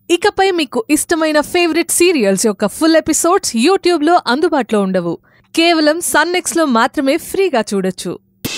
ఇకపై మీకు ఇష్టమైన ఫేవరెట్ సీరియల్స్ యొక్క ఫుల్ ఎపిసోడ్స్ యూట్యూబ్లో అందుబాటులో ఉండవు కేవలం సన్నెక్స్లో మాత్రమే ఫ్రీగా చూడొచ్చు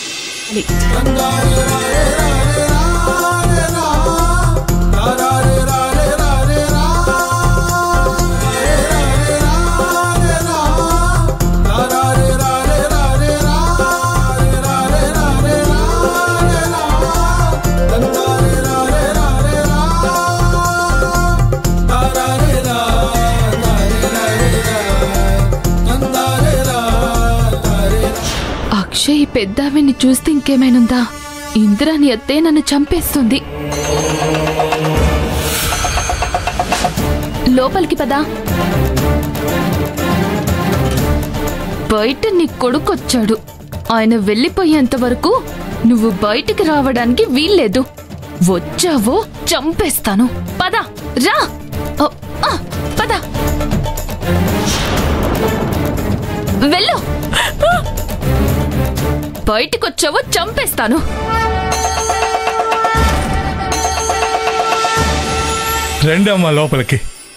అక్షయ్ ఈ పెద్దావిని చూస్తే ఇంకేమైనుందా ఇందిరాని అత్తే నన్ను చంపేస్తుంది లోపలికి పదా బయట నీ కొడుకొచ్చాడు ఆయన వెళ్ళిపోయేంత వరకు నువ్వు బయటికి రావడానికి వీల్లేదు వచ్చావో చంపేస్తాను పద రా ఓ, ఆ, పద వెళ్ళు బయటికొచ్చావో చంపేస్తాను రండి అమ్మా లోపలికి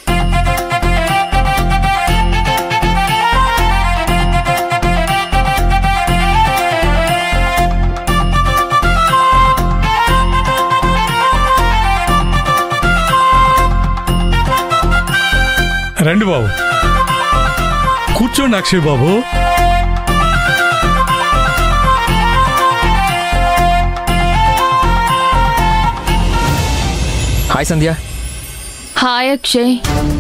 రండి బాబు కూర్చోండి అక్షయ్ బాబు హాయ్ సంధ్య హాయ్ అక్షయ్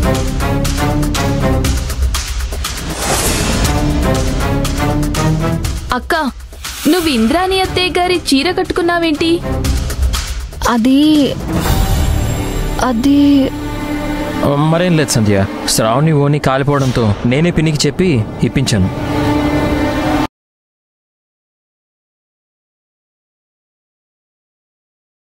అక్క నువ్వు ఇంద్రాణి అత్తయ్య గారి చీర కట్టుకున్నావేంటి అది అది మరేం లేదు సంధ్య శ్రావణి ఓని కాలిపోవడంతో నేనే పిన్నికి చెప్పి ఇప్పించాను